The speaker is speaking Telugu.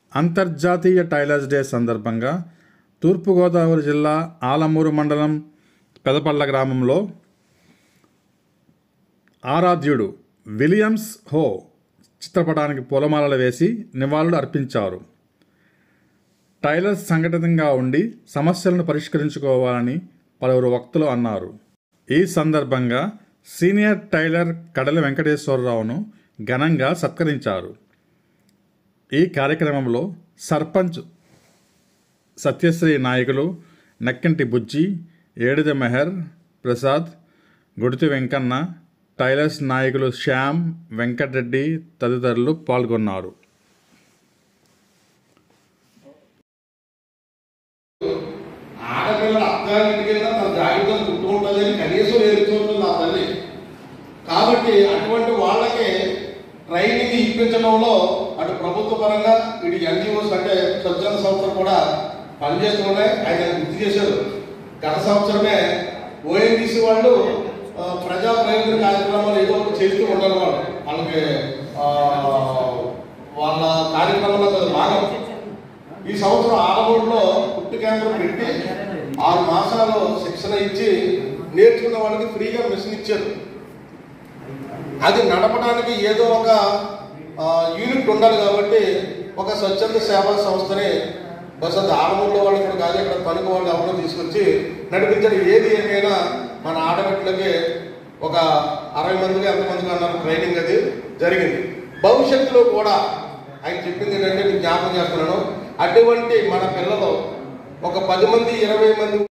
అంతర్జాతీయ టైలర్స్ డే సందర్భంగా తూర్పుగోదావరి జిల్లా ఆలమూరు మండలం పెదపళ్ళ గ్రామంలో ఆరాధ్యుడు విలియమ్స్ హో చిత్రపటానికి పూలమాలలు వేసి నివాళులు అర్పించారు టైలర్స్ సంఘటితంగా ఉండి సమస్యలను పరిష్కరించుకోవాలని పలువురు వక్తలు అన్నారు ఈ సందర్భంగా సీనియర్ టైలర్ కడలి వెంకటేశ్వరరావును ఘనంగా సత్కరించారు ఈ కార్యక్రమంలో సర్పంచ్ సత్యశ్రీ నాయకులు నక్కింటి బుజ్జి ఏడిద మెహర్ ప్రసాద్ గుడితి వెంకన్న టైలర్స్ నాయకులు శ్యామ్ వెంకటరెడ్డి తదితరులు పాల్గొన్నారు ఆడపిల్లలు అత్తారింటికి వెళ్ళినా తన జాగ్రత్తలు చుట్టుకుంటుందని కనీసం నేర్చుకుంటుంది ఆ తల్లి కాబట్టి అటువంటి వాళ్ళకి ట్రైనింగ్ ఇప్పించడంలో అటు ప్రభుత్వ పరంగా ఇటు ఎన్జిఓస్ అంటే స్వచ్ఛంద సంస్థలు కూడా పనిచేస్తున్నాయి ఆయన గుర్తు చేశారు గత సంవత్సరమే ఓఎన్టీసీ వాళ్ళు ఆ, ప్రజా ప్రయోజన కార్యక్రమాలు ఏదో ఒకటి చేస్తూ ఉండాలి వాళ్ళు వాళ్ళకి ఆ, వాళ్ళ కార్యక్రమంలో అది భాగం ఈ సంవత్సరం ఆలమూరులో పుట్టు కేంద్రం పెట్టి ఆరు మాసాలు శిక్షణ ఇచ్చి నేర్చుకున్న వాళ్ళకి ఫ్రీగా మిషన్ ఇచ్చారు అది నడపడానికి ఏదో ఒక ఆ, యూనిట్ ఉండాలి కాబట్టి ఒక స్వచ్ఛంద సేవా సంస్థని బస్ అది ఆలమూరులో వాళ్ళు కూడా కాదు ఇక్కడ తణుకు వాళ్ళు ఎవరో తీసుకొచ్చి నడిపించారు ఏది ఏమైనా మన ఆడబిడ్డలకి ఒక అరవై మందికి ఎంతమందికి అన్నారు ట్రైనింగ్ అది జరిగింది భవిష్యత్తులో కూడా ఆయన చెప్పింది ఏంటంటే నేను జ్ఞాపకం చేస్తున్నాను అటువంటి మన పిల్లలు ఒక పది మంది ఇరవై మంది